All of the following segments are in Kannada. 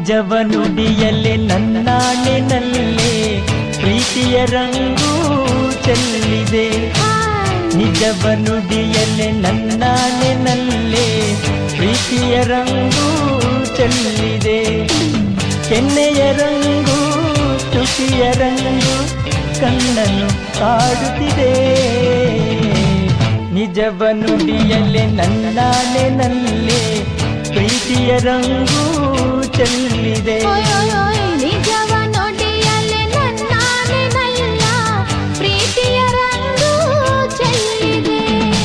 ನಿಜವ ನುಡಿಯಲೆ ನನ್ನಾಣಿನಲ್ಲೇ ಪ್ರೀತಿಯ ರಂಗು ಚೆಲ್ಲಿದೆ ನಿಜವ ನುಡಿಯಲೆ ನನ್ನಾಣಿನಲ್ಲೇ ಪ್ರೀತಿಯ ರಂಗು ಚೆಲ್ಲಿದೆ ಕೆನ್ನೆಯ ರಂಗು ತುಟಿಯ ರಂಗು ಕಣ್ಣನ್ನು ಕಾಡುತ್ತಿದೆ ನಿಜವ ನುಡಿಯಲೆ ನನ್ನಾಣಿನಲ್ಲೇ ಪ್ರೀತಿಯ ರಂಗು ಚೆಲ್ಲಿದೆ ನಿಜವ ನುಡಿಯಲೆ ನನ್ನಾನೆನಲ್ಲ ಪ್ರೀತಿಯ ರಂಗು ಚೆಲ್ಲಿದೆ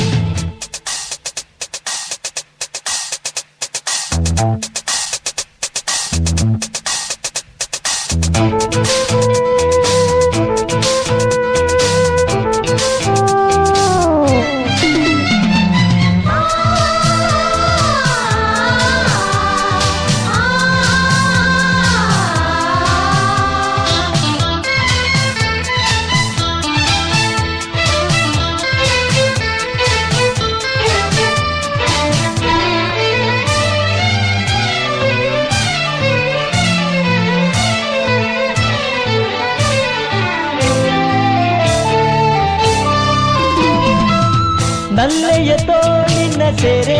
ನಲ್ಲೆಯ ತೋಳಿನ ಸೆರೆ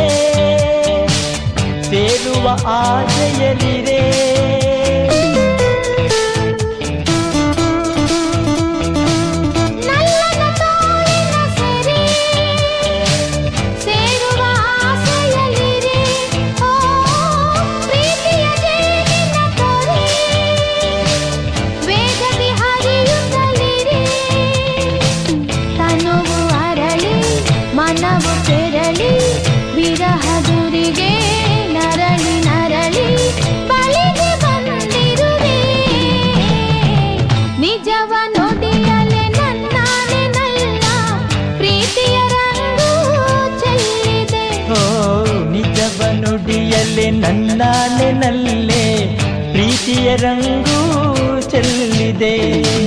ಸೇರುವ ಆಸೆಯಲಿರೆ ನಲ್ಲನ ತೋಳಿನ ಸೆರೆ ಸೇರುವ ಆಸೆಯಲ್ಲಿರೆ ಓ ಪ್ರೀತಿಯ ಜೇನಿನ ತೊರೆ ವೇಗದಿ ಹರಿಯುತ್ತಲಿರೆ ತನುವು ಅರಳಿ ಮನವು ಕೆರಳಿ ವಿರಹದುರಿಗೆ ನರಳಿ ನರಳಿ ಬಳಿಗೆ ಬಂದಿರುವೆ ನಿಜವ ನುಡಿಯಲೆ ನನ್ನಾನೆನಲ್ಲ ಪ್ರೀತಿಯ ರಂಗು ಚೆಲ್ಲಿದೆ ಓ ನಿಜವ ನುಡಿಯಲೆ ನನ್ನಾನೆನಲ್ಲೇ ಪ್ರೀತಿಯ ರಂಗು ಚೆಲ್ಲಿದೆ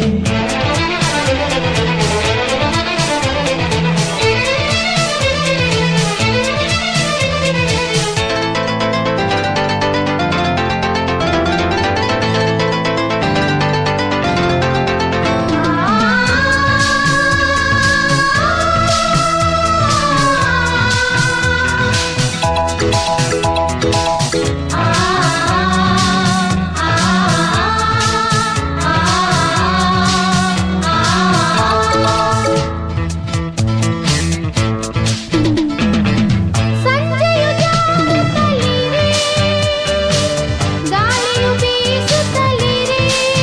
ಸಂಜೆಯು ಜಾರುತ್ತಲಿರೆ ಗಾಳಿಯು ಬೀಸುತ್ತಲಿರೆ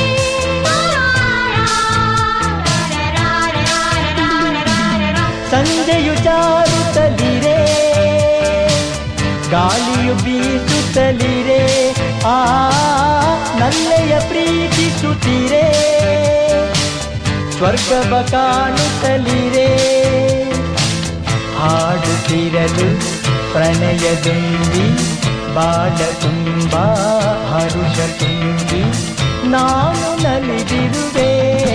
ಸಂಜೆಯು ಜಾರುತ್ತಲಿರೆ ಗಾಳಿಯು ಬೀಸುತ್ತಲಿರೆ ಆ ನಲ್ಲೆಯ ಪ್ರೀತಿಸುತ್ತಿರೆ ಸ್ವರ್ಗವ ಕಾಣುತ್ತಲಿರೆ ಹಾಡುತ್ತಿರಲು ಪ್ರಣಯದುಂಬಿ ಬಾಳ ತುಂಬ ಹರುಷ ತುಂಬಿ ನಾನು ನಲಿದಿರುವೆ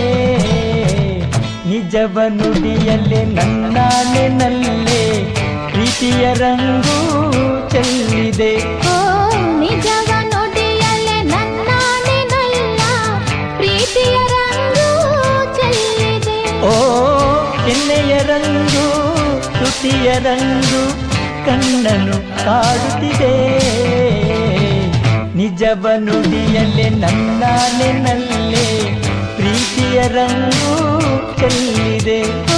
ನಿಜವ ನುಡಿಯಲ್ಲೇ ನನ್ನಾನೆನಲ್ಲೇ ಪ್ರೀತಿಯ ರಂಗು ಚೆಲ್ಲಿದೆ ಓ ನಿಜವ ನುಡಿಯಲೆ ನನ್ನಾನೆನಲ್ಲ ಪ್ರೀತಿಯ ರಂಗು ಚೆಲ್ಲಿದೆ ಓ ಕೆನ್ನೆಯ ರಂಗು ತುಟಿಯ ರಂಗು ಕಣ್ಣನು ಕಾಡುತ್ತಿದೆ ನಿಜವ ನುಡಿಯಲ್ಲೇ ನನ್ನಾನೆನಲ್ಲೇ ಪ್ರೀತಿಯ ರಂಗು ಚೆಲ್ಲಿದೆ